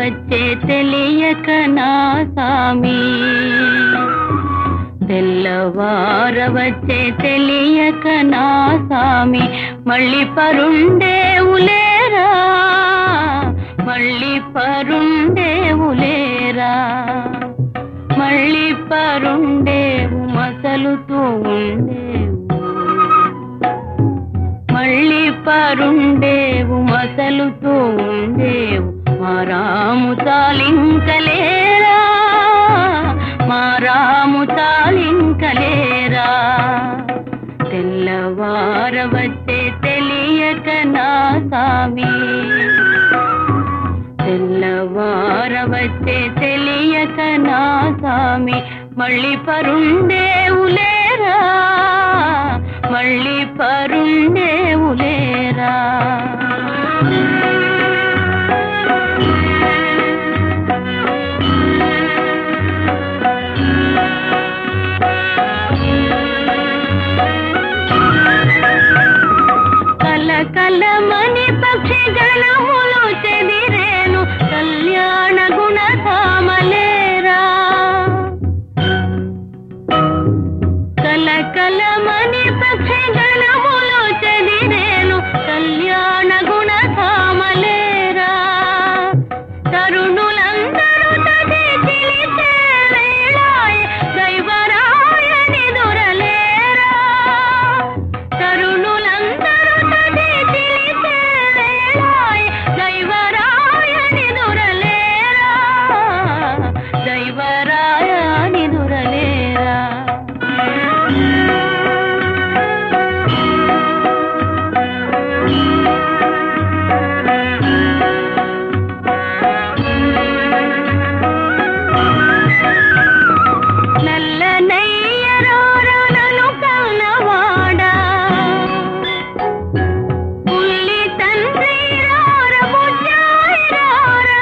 వచ్చే తెలియక నా సామి తెల్లవార వచ్చే తెలియక నా సామి మళ్ళీ పరుండేవులేరా మళ్ళీ పరుండేవులేరా మళ్ళీ పరుండేవు మసలుతూ ఉండేవు మళ్ళీ పరుండేవు మసలుతూ ఉండేవు మా రాము తాలింకలేరా మా రాము తాలింకలేరా తెల్లవార వచ్చే తెలియక నా సామి తెల్లవార వచ్చే తెలియక నా సామి మళ్ళీ పరుండేవులేరా మళ్ళీ పరుండేవులేరా కల కలమని పక్షి గణములు చెదిరేను కళ్యాణ గుణధామలేరా కల కలమని పక్షి గణములు చెదిరేను కళ్యాణ గుణధామలేరా తరుణులందరూ తది చిలిచే వేళాయె దైవరాయని దొరలేరా తరుణులందరూ తది చిలిచే వేళాయె దైవరాయని దొరలేరా దైవరాయని దొరలేరా నల్లనయ్యరోరనను కన్నవాడా పుల్లి తండ్రి రార బుజ్జాయి రారా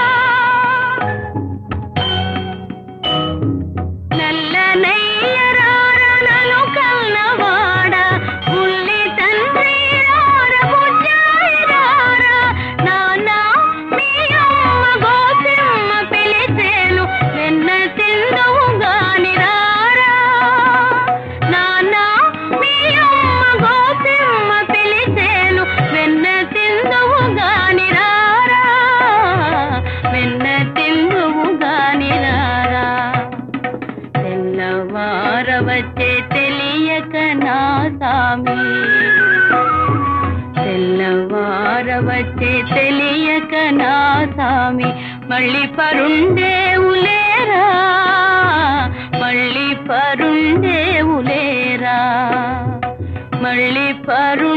నల్లనయ్యరోరనను కన్నవాడా పుల్లి తండ్రి రార బుజ్జాయి రారా నానా మీ అమ్మ గోపిమ్మ పిలిచేను వెన్న తిందువు గాని రారా నానా మీ అమ్మ గోపిమ్మ పిలిచేను వెన్న తిందువు గాని రారా వెన్న తిందువు గాని రారా తెల్లవార వచ్చే తెలియక నా సామి తెల్లవార వచ్చే తెలియక నా సామి మళ్ళీ పరుండేవులేరా మళ్ళీ పరుండేవులేరా మళ్ళీ పరు